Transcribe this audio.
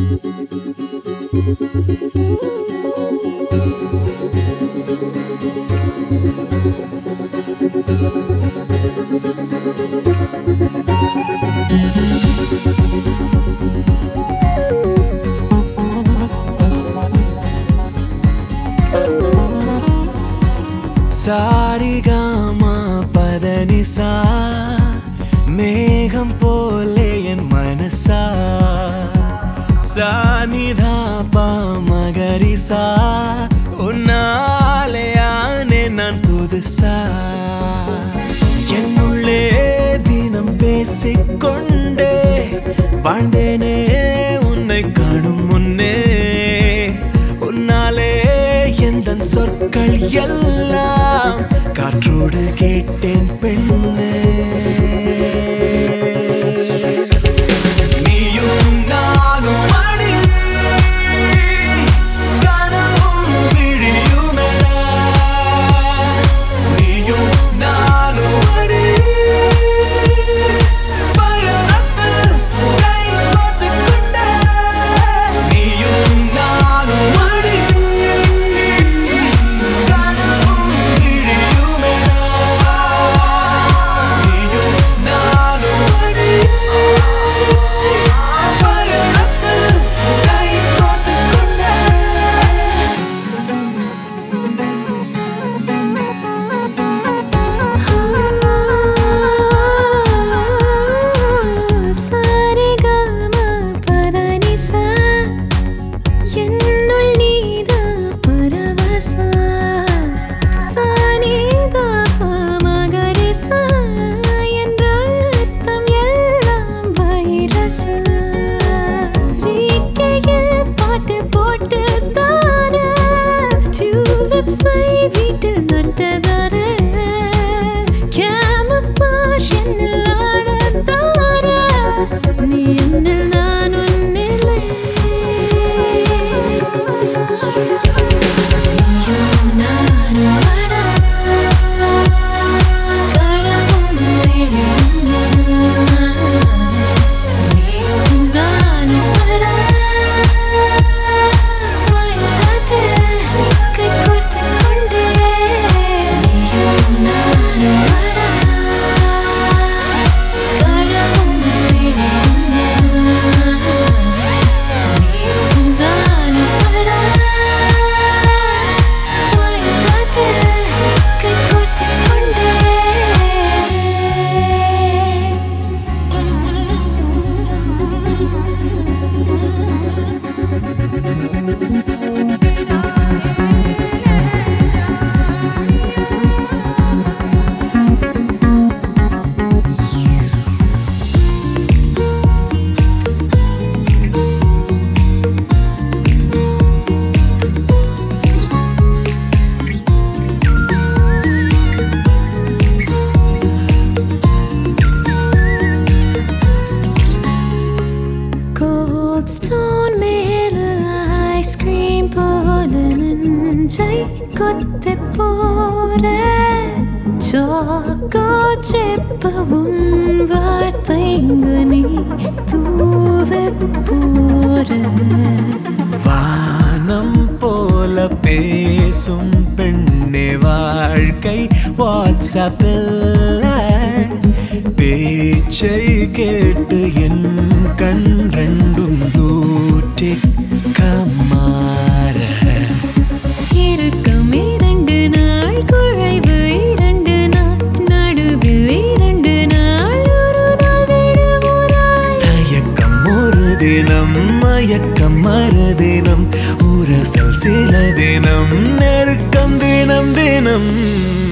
சாரிகாமா பதனிசா மேகம் போலே என் மனசா சானிதா மகரிசா உன்னாலே ஆனே நான் புதுசா என்னுள்ளே தினம் பேசிக்கொண்டே வாழ்ந்தேனே உன்னை காணும் முன்னே உன்னாலே எந்த சொற்கள் எல்லாம் காற்றோடு கேட்டேன் பெண்ணே நீயும் நானும் அடி கனவும் விழியுமென நீயும் நானும் அடி பயணத்தில் கை கோர்த்துக் கொண்டே நீயும் நானும் அடி கனவும் விழியுமென நீயும் நானும் அடி பயணத்தில் கை கோர்த்துக் கொண்டே சரிகம பதனிசா என்னுள் நீதா பரவசா சானிதா மகரிசா என்ற அர்த்தம் எல்லாம் வைரசா ரீக்கையில் பாட்டு போட்டு தானே டியூலிப்ஸை வீட்டில் நட்டதானே கேமப்பாஷ் என்னில் ஆடத்தானே நீ என்னில் நான் உன்னிலே நீயும் நானும் அடா கடவும் விழியும் நீயும் நானும் அடா பயணத்தை கை கோர்த்துக் கொண்டே நீயும் நானும் அடா கடவும் விழியும் நீயும் நானும் அடா பயணத்தை கை கோர்த்துக் கொண்டே Cold stone மேல ice cream போல நெஞ்சை கொத்தி போற சாக்கோ செப்ப உன் வார்த்தைங்க நீ தூவி போற வானம் போல பேசும் பெண்ணே வாழ்க்கை வாட்ஸ்அப்பில் பேச்சை கேட்டு என் கண் ரெண்டும் ஊற்றி கமாற இருக்கும் இரண்டு நாள் குழைவு இரண்டு நாள் நடுவில் இரண்டு நாள் ஒரு நாள் விடுமுறை தயக்கம் ஒரு தினம் மயக்கம் மறுதினம் உரசல் சில தினம் நெருக்கம் தினம் தினம்